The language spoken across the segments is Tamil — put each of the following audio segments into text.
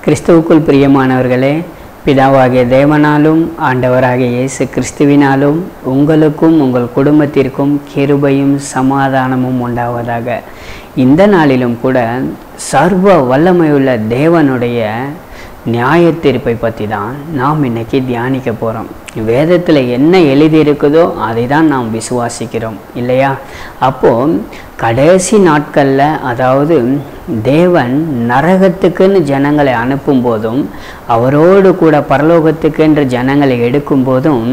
கிறிஸ்துவுக்குள் பிரியமானவர்களே பிதாவாகிய தேவனாலும் ஆண்டவராகிய இயேசு கிறிஸ்துவினாலும் உங்களுக்கும் உங்கள் குடும்பத்திற்கும் கிருபையும் சமாதானமும் உண்டாவதாக இந்த நாளிலும் கூட சர்வ வல்லமையுள்ள தேவனுடைய நியாய தீர்ப்பை பற்றி தான் நாம் இன்னைக்கு தியானிக்க போகிறோம் வேதத்தில் என்ன எழுதியிருக்குதோ அதை தான் நாம் விசுவாசிக்கிறோம் இல்லையா அப்போது கடைசி நாட்களில் அதாவது தேவன் நரகத்துக்குன்னு ஜனங்களை அனுப்பும் போதும் அவரோடு கூட பரலோகத்துக்கென்று ஜனங்களை எடுக்கும் போதும்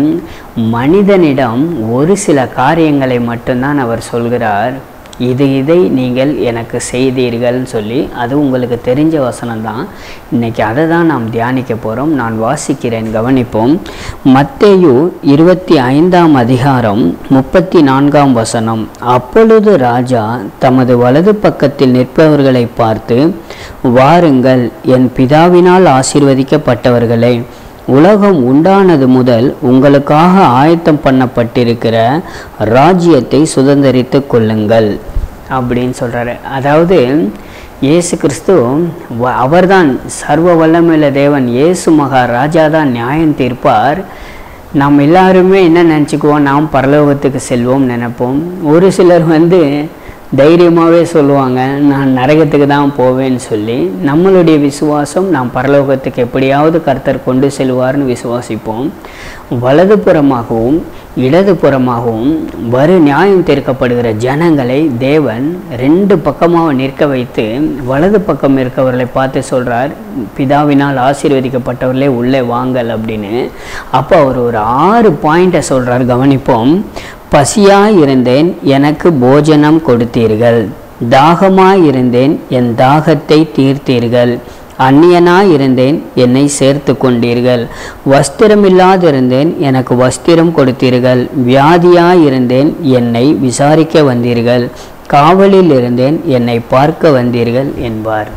மனிதனிடம் ஒரு சில காரியங்களை மட்டும்தான் அவர் சொல்கிறார் இது இதை நீங்கள் எனக்கு செய்தீர்கள்னு சொல்லி அது உங்களுக்கு தெரிஞ்ச வசனம் தான் இன்றைக்கி அதை தான் நாம் தியானிக்க போகிறோம் நான் வாசிக்கிறேன் கவனிப்போம் மத்தேயு இருபத்தி ஐந்தாம் அதிகாரம் முப்பத்தி நான்காம் வசனம் அப்பொழுது ராஜா தமது வலது பக்கத்தில் நிற்பவர்களை பார்த்து வாருங்கள் என் பிதாவினால் ஆசீர்வதிக்கப்பட்டவர்களே உலகம் உண்டானது முதல் உங்களுக்காக ஆயத்தம் பண்ணப்பட்டிருக்கிற ராஜ்யத்தை சுதந்திரித்து கொள்ளுங்கள் அப்படின்னு சொல்கிறாரு அதாவது இயேசு கிறிஸ்து அவர்தான் சர்வ வல்லமையுள்ள தேவன் இயேசு மகா ராஜா தான் நியாயம் தீர்ப்பார் நாம் எல்லாருமே என்ன நினச்சிக்குவோம் நாம் பரலோகத்துக்கு செல்வோம் நினைப்போம் ஒரு சிலர் வந்து தைரியமாகவே சொல்லுவாங்க நான் நரகத்துக்கு தான் போவேன்னு சொல்லி நம்மளுடைய விசுவாசம் நாம் பரலோகத்துக்கு எப்படியாவது கர்த்தர் கொண்டு செல்வார்னு விசுவாசிப்போம் வலதுபுறமாகவும் இடதுபுறமாகவும் வரு நியாயம் தீர்க்கப்படுகிற ஜனங்களை தேவன் ரெண்டு பக்கமாக நிற்க வைத்து வலது பக்கம் இருக்கவர்களை பார்த்து சொல்கிறார் பிதாவினால் ஆசீர்வதிக்கப்பட்டவர்களே உள்ளே வாங்கல் அப்படின்னு அப்போ அவர் ஒரு ஆறு பாயிண்ட்டை சொல்கிறார் கவனிப்போம் பசியாய் இருந்தேன் எனக்கு போஜனம் கொடுத்தீர்கள் தாகமாய் இருந்தேன் என் தாகத்தை தீர்த்தீர்கள் அந்நியனாய் இருந்தேன் என்னை சேர்த்து கொண்டீர்கள் வஸ்திரமில்லாதிருந்தேன் எனக்கு வஸ்திரம் கொடுத்தீர்கள் வியாதியாய் இருந்தேன் என்னை விசாரிக்க வந்தீர்கள் காவலில் இருந்தேன் என்னை பார்க்க வந்தீர்கள் என்பார்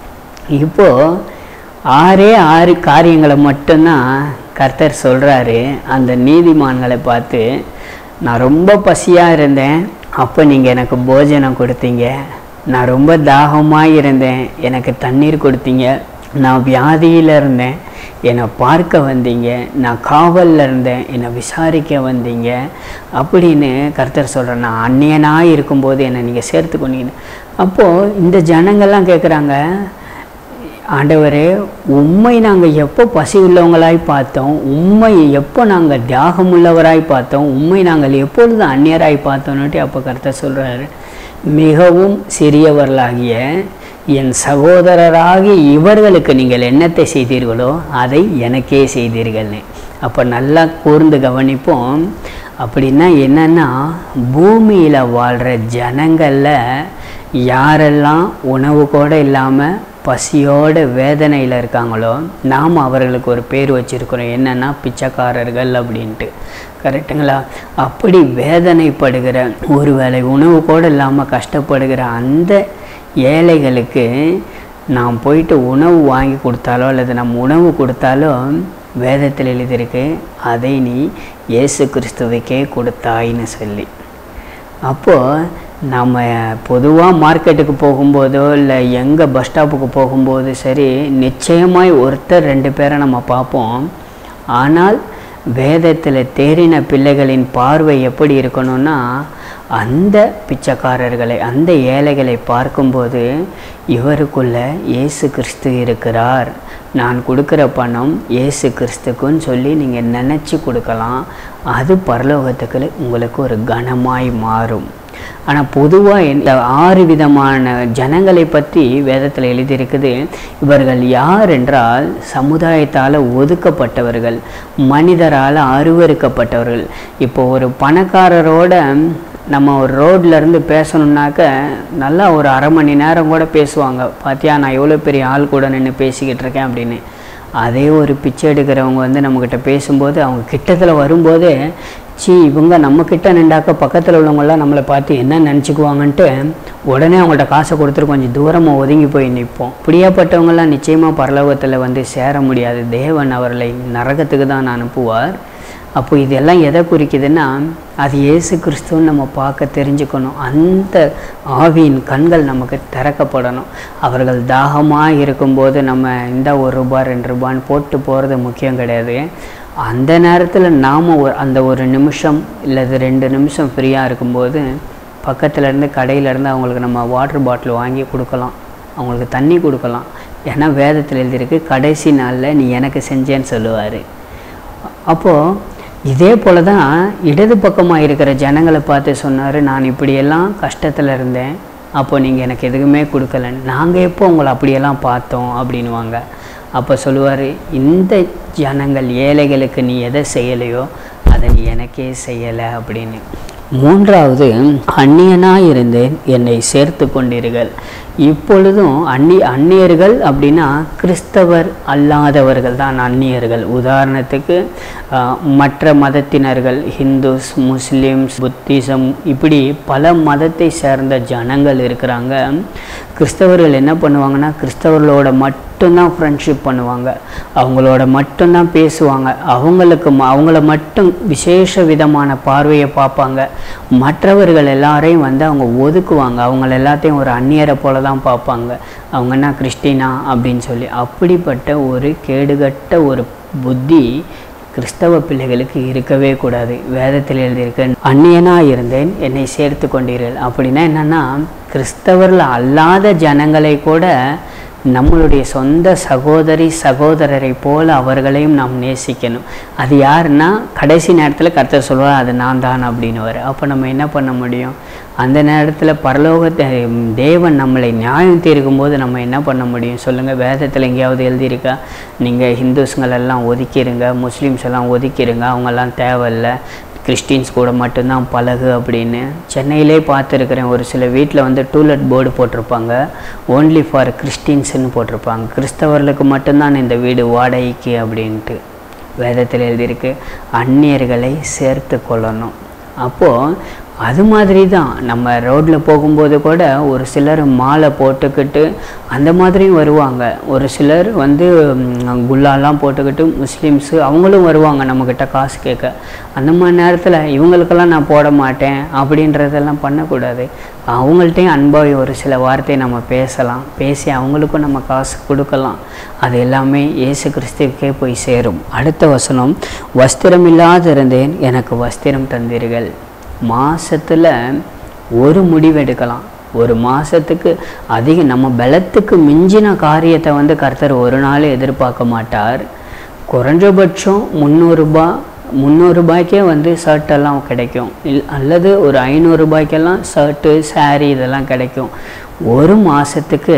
இப்போ ஆறே ஆறு காரியங்களை மட்டும்தான் கர்த்தர் சொல்கிறாரு அந்த நீதிமான்களை பார்த்து நான் ரொம்ப பசியாக இருந்தேன் அப்போ நீங்கள் எனக்கு போஜனம் கொடுத்தீங்க நான் ரொம்ப தாகமாக இருந்தேன் எனக்கு தண்ணீர் கொடுத்தீங்க நான் வியாதியில் இருந்தேன் என்னை பார்க்க வந்தீங்க நான் காவலில் இருந்தேன் என்னை விசாரிக்க வந்தீங்க அப்படின்னு கர்த்தர் சொல்கிறேன் நான் அந்நியனாக இருக்கும்போது என்னை நீங்கள் சேர்த்து கொண்டீங்க அப்போது இந்த ஜனங்கள்லாம் கேட்குறாங்க ஆண்டவரே உண்மை நாங்கள் எப்போ பசி உள்ளவங்களாய் பார்த்தோம் உண்மை எப்போ நாங்கள் தியாகம் உள்ளவராய் பார்த்தோம் உண்மை நாங்கள் எப்பொழுது அந்நியராய் பார்த்தோன்னுட்டு அப்போ கருத்தை சொல்கிறாரு மிகவும் சிறியவர்களாகிய என் சகோதரராகி இவர்களுக்கு நீங்கள் என்னத்தை செய்தீர்களோ அதை எனக்கே செய்தீர்கள்னு அப்போ நல்லா கூர்ந்து கவனிப்போம் அப்படின்னா என்னென்னா பூமியில் வாழ்கிற ஜனங்களில் யாரெல்லாம் உணவு கூட இல்லாமல் பசியோட வேதனையில் இருக்காங்களோ நாம் அவர்களுக்கு ஒரு பேர் வச்சுருக்கிறோம் என்னென்னா பிச்சைக்காரர்கள் அப்படின்ட்டு கரெக்டுங்களா அப்படி வேதனைப்படுகிற ஒருவேளை உணவு கூட இல்லாமல் கஷ்டப்படுகிற அந்த ஏழைகளுக்கு நாம் போயிட்டு உணவு வாங்கி கொடுத்தாலோ அல்லது நம்ம உணவு கொடுத்தாலோ வேதத்தில் எழுதியிருக்கு அதை நீ இயேசு கிறிஸ்துவுக்கே கொடுத்தாயின்னு சொல்லி அப்போது நம்ம பொதுவாக மார்க்கெட்டுக்கு போகும்போதோ இல்லை எங்கே பஸ் ஸ்டாப்புக்கு போகும்போது சரி நிச்சயமாய் ஒருத்தர் ரெண்டு பேரை நம்ம பார்ப்போம் ஆனால் வேதத்தில் தேறின பிள்ளைகளின் பார்வை எப்படி இருக்கணும்னா அந்த பிச்சைக்காரர்களை அந்த ஏழைகளை பார்க்கும்போது இவருக்குள்ள இயேசு கிறிஸ்து இருக்கிறார் நான் கொடுக்குற பணம் இயேசு கிறிஸ்துக்குன்னு சொல்லி நீங்கள் நினச்சி கொடுக்கலாம் அது பரலோகத்துக்கு உங்களுக்கு ஒரு கனமாய் மாறும் ஆனால் பொதுவாக இந்த ஆறு விதமான ஜனங்களை பற்றி வேதத்தில் எழுதியிருக்குது இவர்கள் யார் என்றால் சமுதாயத்தால் ஒதுக்கப்பட்டவர்கள் மனிதரால் அருவறுக்கப்பட்டவர்கள் இப்போ ஒரு பணக்காரரோட நம்ம ஒரு ரோட்லேருந்து பேசணுன்னாக்க நல்லா ஒரு அரை மணி நேரம் கூட பேசுவாங்க பார்த்தியா நான் எவ்வளோ பெரிய ஆள் கூட நின்று பேசிக்கிட்டு இருக்கேன் அப்படின்னு அதே ஒரு பிச்சை எடுக்கிறவங்க வந்து நம்மக்கிட்ட பேசும்போது அவங்க கிட்டத்தில் வரும்போதே சி இவங்க நம்மக்கிட்ட நின்றாக்க பக்கத்தில் உள்ளவங்களாம் நம்மளை பார்த்து என்ன நினச்சிக்குவாங்கன்ட்டு உடனே அவங்கள்ட்ட காசை கொடுத்துட்டு கொஞ்சம் தூரமாக ஒதுங்கி போய் நிற்போம் இப்படியாப்பட்டவங்களாம் நிச்சயமாக பரலோகத்தில் வந்து சேர முடியாது தேவன் அவர்களை நரகத்துக்கு தான் அனுப்புவார் அப்போ இதெல்லாம் எதை குறிக்குதுன்னா அது இயேசு கிறிஸ்துவன்னு நம்ம பார்க்க தெரிஞ்சுக்கணும் அந்த ஆவியின் கண்கள் நமக்கு திறக்கப்படணும் அவர்கள் தாகமாக இருக்கும்போது நம்ம இந்த ஒரு ரூபாய் ரெண்டு ரூபான்னு போட்டு போகிறது முக்கியம் கிடையாது அந்த நேரத்தில் நாம் ஒரு அந்த ஒரு நிமிஷம் இல்லது ரெண்டு நிமிஷம் ஃப்ரீயாக இருக்கும்போது பக்கத்துல இருந்து கடையில இருந்து அவங்களுக்கு நம்ம வாட்டர் பாட்டில் வாங்கி கொடுக்கலாம் அவங்களுக்கு தண்ணி கொடுக்கலாம் ஏன்னா வேதத்தில் எழுதியிருக்கு கடைசி நாளில் நீ எனக்கு செஞ்சேன்னு சொல்லுவார் அப்போது இதே போல தான் இடது பக்கமாக இருக்கிற ஜனங்களை பார்த்து சொன்னார் நான் இப்படியெல்லாம் கஷ்டத்தில் இருந்தேன் அப்போ நீங்கள் எனக்கு எதுவுமே கொடுக்கலன்னு நாங்கள் எப்போ உங்களை அப்படியெல்லாம் பார்த்தோம் அப்படின்வாங்க அப்போ சொல்லுவார் இந்த ஜனங்கள் ஏழைகளுக்கு நீ எதை செய்யலையோ அதை நீ எனக்கே செய்யலை அப்படின்னு மூன்றாவது அந்நியனாக இருந்தேன் என்னை சேர்த்து கொண்டீர்கள் இப்பொழுதும் அந்நி அந்நியர்கள் அப்படின்னா கிறிஸ்தவர் அல்லாதவர்கள் தான் அந்நியர்கள் உதாரணத்துக்கு ஆஹ், மற்ற மதத்தினர்கள் ஹிந்துஸ் முஸ்லீம்ஸ் புத்திசம் இப்படி பல மதத்தை சேர்ந்த ஜனங்கள் இருக்கிறாங்க கிறிஸ்தவர்கள் என்ன பண்ணுவாங்கன்னா கிறிஸ்தவர்களோட மட்டும்தான் ஃப்ரெண்ட்ஷிப் பண்ணுவாங்க அவங்களோட மட்டும்தான் பேசுவாங்க அவங்களுக்கு ம- அவங்கள மட்டும் விசேஷ விதமான பார்வையை பார்ப்பாங்க மற்றவர்கள் எல்லாரையும் வந்து அவங்க ஒதுக்குவாங்க அவங்கள எல்லாத்தையும் ஒரு அந்நியரை போல தான் பார்ப்பாங்க அவங்க என்ன கிறிஸ்டினா அப்படின்னு சொல்லி அப்படிப்பட்ட ஒரு கேடுகட்ட ஒரு புத்தி கிறிஸ்தவ பிள்ளைகளுக்கு இருக்கவே கூடாது வேதத்தில் எழுதியிருக்க அந்நியனாக இருந்தேன் என்னை சேர்த்து கொண்டீர்கள் அப்படின்னா என்னன்னா கிறிஸ்தவர்கள் அல்லாத ஜனங்களை கூட நம்மளுடைய சொந்த சகோதரி சகோதரரை போல அவர்களையும் நாம் நேசிக்கணும் அது யாருன்னா கடைசி நேரத்தில் கர்த்தர் சொல்வார் அது நான் தான் அப்படின்னு அப்போ நம்ம என்ன பண்ண முடியும் அந்த நேரத்தில் பரலோகத்தை தேவன் நம்மளை நியாயம் தீர்க்கும் போது நம்ம என்ன பண்ண முடியும் சொல்லுங்கள் வேதத்தில் எங்கேயாவது எழுதியிருக்கா நீங்கள் ஹிந்துஸ்கள் எல்லாம் ஒதுக்கிடுங்க முஸ்லீம்ஸ் எல்லாம் ஒதுக்கிடுங்க அவங்கெல்லாம் தேவையில்லை கிறிஸ்டின்ஸ் கூட மட்டும்தான் பழகு அப்படின்னு சென்னையிலே பார்த்துருக்குறேன் ஒரு சில வீட்டில் வந்து டூலெட் போர்டு போட்டிருப்பாங்க ஓன்லி ஃபார் கிறிஸ்டின்ஸ்னு போட்டிருப்பாங்க கிறிஸ்தவர்களுக்கு மட்டும்தான் இந்த வீடு வாடகைக்கு அப்படின்ட்டு வேதத்தில் எழுதியிருக்கு அந்நியர்களை சேர்த்து கொள்ளணும் அப்போது அது மாதிரி தான் நம்ம ரோட்டில் போகும்போது கூட ஒரு சிலர் மாலை போட்டுக்கிட்டு அந்த மாதிரியும் வருவாங்க ஒரு சிலர் வந்து ம், குல்லாலாம் போட்டுக்கிட்டு முஸ்லீம்ஸு அவங்களும் வருவாங்க நம்மக்கிட்ட காசு கேட்க அந்த மாதிரி நேரத்தில் இவங்களுக்கெல்லாம் நான் போட மாட்டேன் அப்படின்றதெல்லாம் பண்ணக்கூடாது அவங்கள்ட்டையும் அன்பாக ஒரு சில வார்த்தை நம்ம பேசலாம் பேசி அவங்களுக்கும் நம்ம காசு கொடுக்கலாம் அது எல்லாமே இயேசு கிறிஸ்துவுக்கே போய் சேரும் அடுத்த வசனம் வஸ்திரம் இல்லாது இருந்தேன் எனக்கு வஸ்திரம் தந்தீர்கள் மாசத்துல ஒரு முடிவெடுக்கலாம் ஒரு மாசத்துக்கு அதிக நம்ம பலத்துக்கு மிஞ்சின காரியத்தை வந்து கர்த்தர் ஒரு நாள் எதிர்பார்க்க மாட்டார் குறைஞ்சபட்சம் முந்நூறுரூபா முந்நூறுரூபாய்க்கே வந்து ஷர்ட் எல்லாம் கிடைக்கும் இல் அல்லது ஒரு ஐநூறுரூபாய்க்கெல்லாம் ஷர்ட்டு saree இதெல்லாம் கிடைக்கும் ஒரு மாதத்துக்கு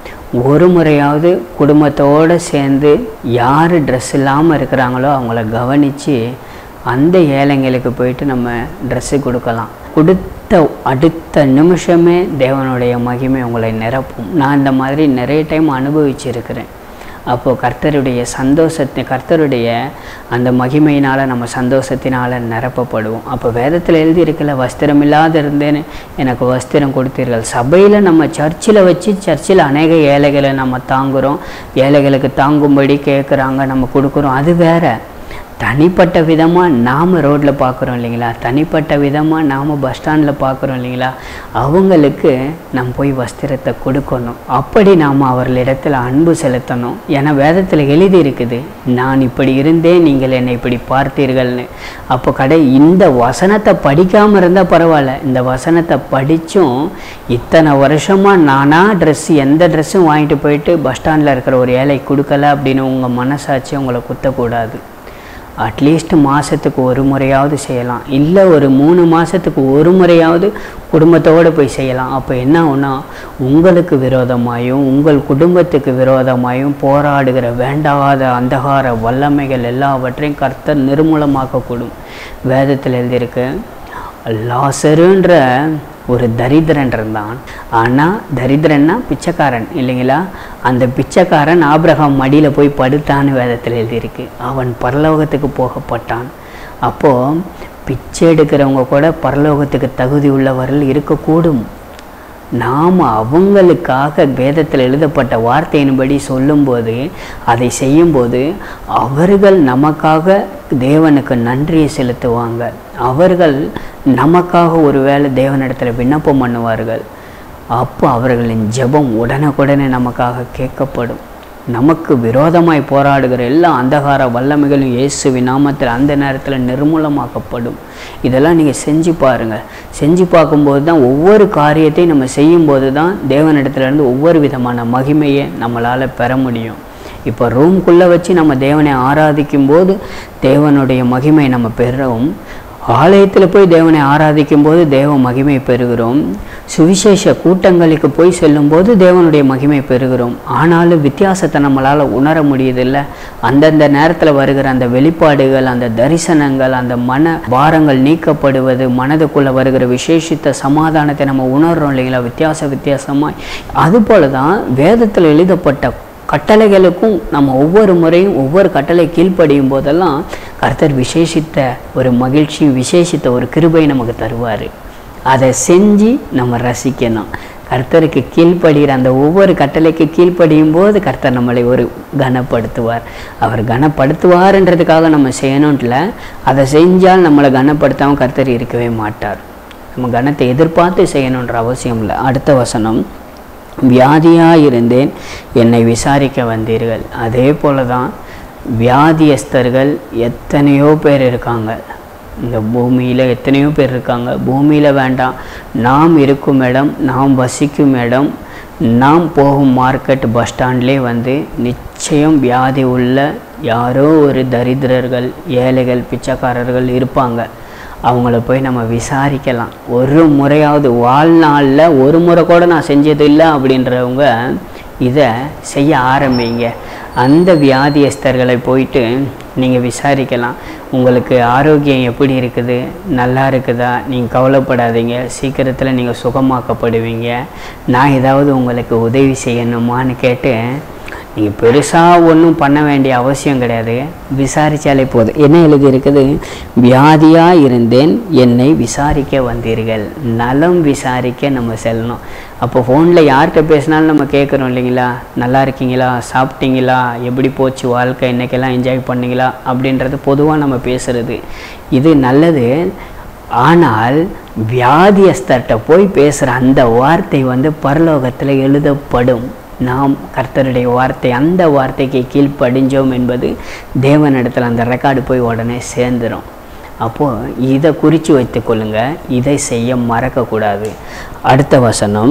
ஒரு முறையாவது குடும்பத்தோடு சேர்ந்து யார் ட்ரெஸ் இல்லாமல் இருக்கிறாங்களோ அவங்கள கவனித்து அந்த ஏழைங்களுக்கு போயிட்டு நம்ம ட்ரெஸ்ஸு கொடுக்கலாம் கொடுத்த அடுத்த நிமிஷமே தேவனுடைய மகிமை உங்களை நிரப்பும் நான் இந்த மாதிரி நிறைய டைம் அனுபவிச்சிருக்கிறேன் அப்போது கர்த்தருடைய சந்தோஷத்தை கர்த்தருடைய அந்த மகிமையினால் நம்ம சந்தோஷத்தினால் நிரப்பப்படுவோம் அப்போ வேதத்தில் எழுதியிருக்கல வஸ்திரம் இல்லாத இருந்தேன்னு எனக்கு வஸ்திரம் கொடுத்தீர்கள் சபையில் நம்ம சர்ச்சில் வச்சு சர்ச்சில் அநேக ஏழைகளை நம்ம தாங்குகிறோம் ஏழைகளுக்கு தாங்கும்படி கேட்குறாங்க நம்ம கொடுக்குறோம் அது வேற தனிப்பட்ட விதமாக நாம் ரோட்டில் பார்க்குறோம் இல்லைங்களா தனிப்பட்ட விதமாக நாம் பஸ் ஸ்டாண்டில் பார்க்குறோம் இல்லைங்களா அவங்களுக்கு நம்ம போய் வஸ்திரத்தை கொடுக்கணும் அப்படி நாம் அவர்களிடத்தில் அன்பு செலுத்தணும் ஏன்னா வேதத்தில் எழுதி இருக்குது நான் இப்படி இருந்தேன் நீங்கள் என்னை இப்படி பார்த்தீர்கள்னு அப்போ கடை இந்த வசனத்தை படிக்காமல் இருந்தால் பரவாயில்ல இந்த வசனத்தை படித்தும் இத்தனை வருஷமாக நானா ட்ரெஸ் எந்த ட்ரெஸ்ஸும் வாங்கிட்டு போயிட்டு பஸ் ஸ்டாண்டில் இருக்கிற ஒரு ஏழை கொடுக்கல அப்படின்னு உங்கள் மனசாட்சி உங்களை குத்தக்கூடாது அட்லீஸ்ட் மாதத்துக்கு ஒரு முறையாவது செய்யலாம் இல்லை ஒரு மூணு மாதத்துக்கு ஒரு முறையாவது குடும்பத்தோடு போய் செய்யலாம் அப்போ என்ன ஆகும்னா உங்களுக்கு விரோதமாயும் உங்கள் குடும்பத்துக்கு விரோதமாயும் போராடுகிற வேண்டாத அந்தகார வல்லமைகள் எல்லாவற்றையும் கர்த்தர் நிர்மூலமாக்கக்கூடும் வேதத்தில் எழுதியிருக்கு லாசருன்ற ஒரு தரித்திரன் இருந்தான் ஆனால் தரித்திரன்னா பிச்சைக்காரன் இல்லைங்களா அந்த பிச்சைக்காரன் ஆபிரகாம் மடியில் போய் படுத்தான்னு வேதத்தில் எழுதியிருக்கு அவன் பரலோகத்துக்கு போகப்பட்டான் அப்போது பிச்சை எடுக்கிறவங்க கூட பரலோகத்துக்கு தகுதி உள்ளவர்கள் இருக்கக்கூடும் நாம் அவங்களுக்காக வேதத்தில் எழுதப்பட்ட வார்த்தையின்படி சொல்லும்போது அதை செய்யும்போது அவர்கள் நமக்காக தேவனுக்கு நன்றியை செலுத்துவாங்க அவர்கள் நமக்காக ஒருவேளை தேவனிடத்தில் விண்ணப்பம் பண்ணுவார்கள் அப்போ அவர்களின் ஜெபம் உடனுக்குடனே நமக்காக கேட்கப்படும் நமக்கு விரோதமாய் போராடுகிற எல்லா அந்தகார வல்லமைகளும் இயேசுவின் நாமத்தில் அந்த நேரத்தில் நிர்மூலமாக்கப்படும் இதெல்லாம் நீங்கள் செஞ்சு பாருங்கள் செஞ்சு பார்க்கும்போது தான் ஒவ்வொரு காரியத்தையும் நம்ம செய்யும்போது தான் தேவனிடத்துலேருந்து ஒவ்வொரு விதமான மகிமையை நம்மளால் பெற முடியும் இப்போ ரூம்குள்ளே வச்சு நம்ம தேவனை ஆராதிக்கும் போது தேவனுடைய மகிமை நம்ம பெறுறோம் ஆலயத்தில் போய் தேவனை ஆராதிக்கும் போது தேவ மகிமை பெறுகிறோம் சுவிசேஷ கூட்டங்களுக்கு போய் செல்லும்போது தேவனுடைய மகிமை பெறுகிறோம் ஆனாலும் வித்தியாசத்தை நம்மளால் உணர முடியுதில்ல அந்தந்த நேரத்தில் வருகிற அந்த வெளிப்பாடுகள் அந்த தரிசனங்கள் அந்த மன பாரங்கள் நீக்கப்படுவது மனதுக்குள்ளே வருகிற விசேஷித்த சமாதானத்தை நம்ம உணர்றோம் இல்லைங்களா வித்தியாச வித்தியாசமாக அதுபோல தான் வேதத்தில் எழுதப்பட்ட கட்டளைகளுக்கும் நம்ம ஒவ்வொரு முறையும் ஒவ்வொரு கட்டளை கீழ்ப்படியும் போதெல்லாம் கர்த்தர் விசேஷித்த ஒரு மகிழ்ச்சி விசேஷித்த ஒரு கிருபை நமக்கு தருவார் அதை செஞ்சு நம்ம ரசிக்கணும் கர்த்தருக்கு கீழ்ப்படுகிற அந்த ஒவ்வொரு கட்டளைக்கு கீழ்ப்படியும் போது கர்த்தர் நம்மளை ஒரு கனப்படுத்துவார் அவர் கனப்படுத்துவார்ன்றதுக்காக நம்ம செய்யணும்ல அதை செஞ்சால் நம்மளை கனப்படுத்தாமல் கர்த்தர் இருக்கவே மாட்டார் நம்ம கனத்தை எதிர்பார்த்து செய்யணுன்ற அவசியம் இல்லை அடுத்த வசனம் வியாதியாக இருந்தேன் என்னை விசாரிக்க வந்தீர்கள் அதே போல தான் வியாதியஸ்தர்கள் எத்தனையோ பேர் இருக்காங்க இந்த பூமியில் எத்தனையோ பேர் இருக்காங்க பூமியில் வேண்டாம் நாம் இருக்கும் இடம் நாம் வசிக்கும் இடம் நாம் போகும் மார்க்கெட் பஸ் ஸ்டாண்ட்லேயே வந்து நிச்சயம் வியாதி உள்ள யாரோ ஒரு தரித்திரர்கள் ஏழைகள் பிச்சைக்காரர்கள் இருப்பாங்க அவங்கள போய் நம்ம விசாரிக்கலாம் ஒரு முறையாவது வாழ்நாளில் ஒரு முறை கூட நான் செஞ்சது இல்லை அப்படின்றவங்க இதை செய்ய ஆரம்பிங்க அந்த வியாதியஸ்தர்களை போயிட்டு நீங்கள் விசாரிக்கலாம் உங்களுக்கு ஆரோக்கியம் எப்படி இருக்குது நல்லா இருக்குதா நீங்கள் கவலைப்படாதீங்க சீக்கிரத்தில் நீங்கள் சுகமாக்கப்படுவீங்க நான் ஏதாவது உங்களுக்கு உதவி செய்யணுமான்னு கேட்டு நீங்கள் பெருசாக ஒன்றும் பண்ண வேண்டிய அவசியம் கிடையாது விசாரித்தாலே போதும் என்ன எழுதியிருக்குது வியாதியாக இருந்தேன் என்னை விசாரிக்க வந்தீர்கள் நலம் விசாரிக்க நம்ம செல்லணும் அப்போ ஃபோனில் யார்கிட்ட பேசினாலும் நம்ம கேட்குறோம் இல்லைங்களா நல்லா இருக்கீங்களா சாப்பிட்டீங்களா எப்படி போச்சு வாழ்க்கை இன்றைக்கெல்லாம் என்ஜாய் பண்ணீங்களா அப்படின்றது பொதுவாக நம்ம பேசுகிறது இது நல்லது ஆனால் வியாதியஸ்தர்கிட்ட போய் பேசுகிற அந்த வார்த்தை வந்து பரலோகத்தில் எழுதப்படும் நாம் கர்த்தருடைய வார்த்தை அந்த வார்த்தைக்கு கீழ்ப்படிஞ்சோம் என்பது தேவனிடத்தில் அந்த ரெக்கார்டு போய் உடனே சேர்ந்துடும் அப்போது இதை குறித்து வைத்துக்கொள்ளுங்க இதை செய்ய மறக்கக்கூடாது அடுத்த வசனம்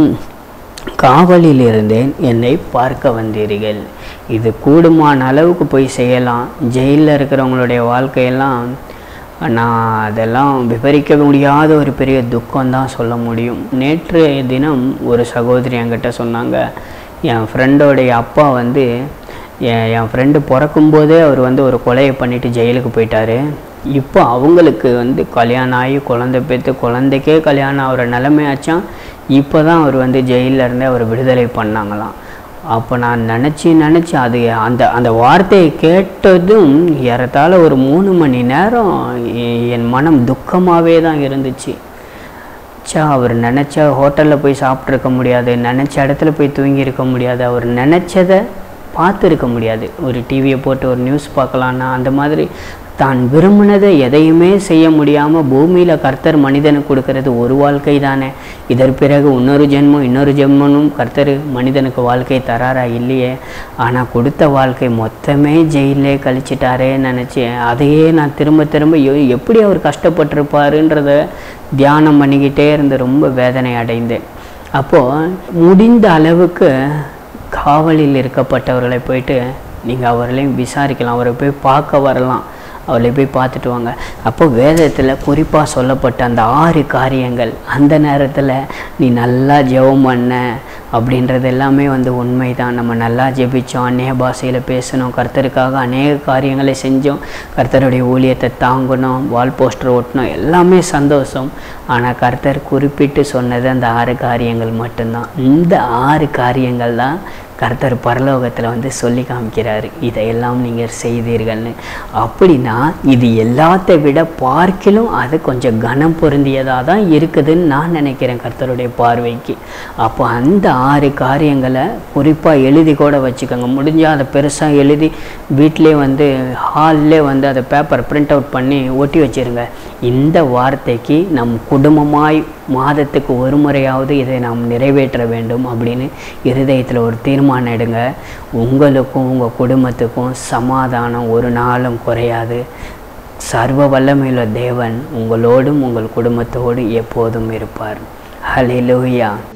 காவலில் இருந்தேன் என்னை பார்க்க வந்தீர்கள் இது கூடுமான அளவுக்கு போய் செய்யலாம் ஜெயிலில் இருக்கிறவங்களுடைய வாழ்க்கையெல்லாம் நான் அதெல்லாம் விவரிக்க முடியாத ஒரு பெரிய துக்கம்தான் சொல்ல முடியும் நேற்று தினம் ஒரு சகோதரி என்கிட்ட சொன்னாங்க என் ஃப்ரெண்டோடைய அப்பா வந்து என் என் ஃப்ரெண்டு பிறக்கும்போதே அவர் வந்து ஒரு கொலையை பண்ணிட்டு ஜெயிலுக்கு போயிட்டாரு இப்போ அவங்களுக்கு வந்து கல்யாணம் ஆகி குழந்தை பெற்று குழந்தைக்கே கல்யாணம் ஆகிற நிலைமையாச்சான் இப்போ தான் அவர் வந்து ஜெயிலில் இருந்தே அவர் விடுதலை பண்ணாங்களாம் அப்போ நான் நினச்சி நினச்சி அது அந்த அந்த வார்த்தையை கேட்டதும் ஏறத்தாழ ஒரு மூணு மணி நேரம் எ- என் மனம் துக்கமாகவே தான் இருந்துச்சு ச்சா அவர் நினச்ச ஹோட்டலில் போய் சாப்பிட்ருக்க முடியாது நினச்ச இடத்துல போய் தூங்கியிருக்க முடியாது அவர் நினச்சதை பார்த்துருக்க முடியாது ஒரு டிவியை போட்டு ஒரு நியூஸ் பார்க்கலான்னா அந்த மாதிரி தான் விரும்பினதை எதையுமே செய்ய முடியாமல் பூமியில் கர்த்தர் மனிதனுக்கு கொடுக்கறது ஒரு வாழ்க்கை தானே இதற்கு பிறகு இன்னொரு ஜென்மம் இன்னொரு ஜென்மனும் கர்த்தர் மனிதனுக்கு வாழ்க்கை தராரா இல்லையே ஆனால் கொடுத்த வாழ்க்கை மொத்தமே ஜெயிலே கழிச்சிட்டாரே நினச்சேன் அதையே நான் திரும்ப திரும்ப யோ- எப்படி அவர் கஷ்டப்பட்டிருப்பாருன்றத தியானம் பண்ணிக்கிட்டே இருந்து ரொம்ப வேதனை அடைந்தேன் அப்போது முடிந்த அளவுக்கு காவலில் இருக்கப்பட்டவர்களை போயிட்டு நீங்கள் அவர்களையும் விசாரிக்கலாம் அவரை போய் பார்க்க வரலாம் அவளை போய் பார்த்துட்டு வாங்க அப்போ வேதத்தில் குறிப்பாக சொல்லப்பட்ட அந்த ஆறு காரியங்கள் அந்த நேரத்தில் நீ நல்லா ஜெபம் பண்ண அப்படின்றது எல்லாமே வந்து உண்மை தான் நம்ம நல்லா ஜெபிச்சோம் அநேக பாஷையில் பேசணும் கர்த்தருக்காக அநேக காரியங்களை செஞ்சோம் கர்த்தருடைய ஊழியத்தை தாங்கணும் வால் போஸ்டர் ஒட்டணும் எல்லாமே சந்தோஷம் ஆனால் கர்த்தர் குறிப்பிட்டு சொன்னது அந்த ஆறு காரியங்கள் மட்டும்தான் இந்த ஆறு காரியங்கள் தான் கர்த்தர் பரலோகத்தில் வந்து சொல்லி காமிக்கிறாரு இதையெல்லாம் நீங்கள் செய்தீர்கள்னு அப்படின்னா இது எல்லாத்தை விட பார்க்கிலும் அது கொஞ்சம் கனம் பொருந்தியதாக தான் இருக்குதுன்னு நான் நினைக்கிறேன் கர்த்தருடைய பார்வைக்கு அப்போ அந்த ஆறு காரியங்களை குறிப்பாக எழுதி கூட வச்சுக்கோங்க முடிஞ்சால் அதை பெருசாக எழுதி வீட்டிலே வந்து ஹாலில் வந்து அதை பேப்பர் பிரிண்ட் அவுட் பண்ணி ஒட்டி வச்சிருங்க இந்த வார்த்தைக்கு நம் குடும்பமாய் மாதத்துக்கு ஒரு முறையாவது இதை நாம் நிறைவேற்ற வேண்டும் அப்படின்னு இருதயத்தில் ஒரு தீர்மானம் எடுங்க உங்களுக்கும் உங்கள் குடும்பத்துக்கும் சமாதானம் ஒரு நாளும் குறையாது சர்வ வல்லமையுள்ள தேவன் உங்களோடும் உங்கள் குடும்பத்தோடு எப்போதும் இருப்பார் ஹalleluya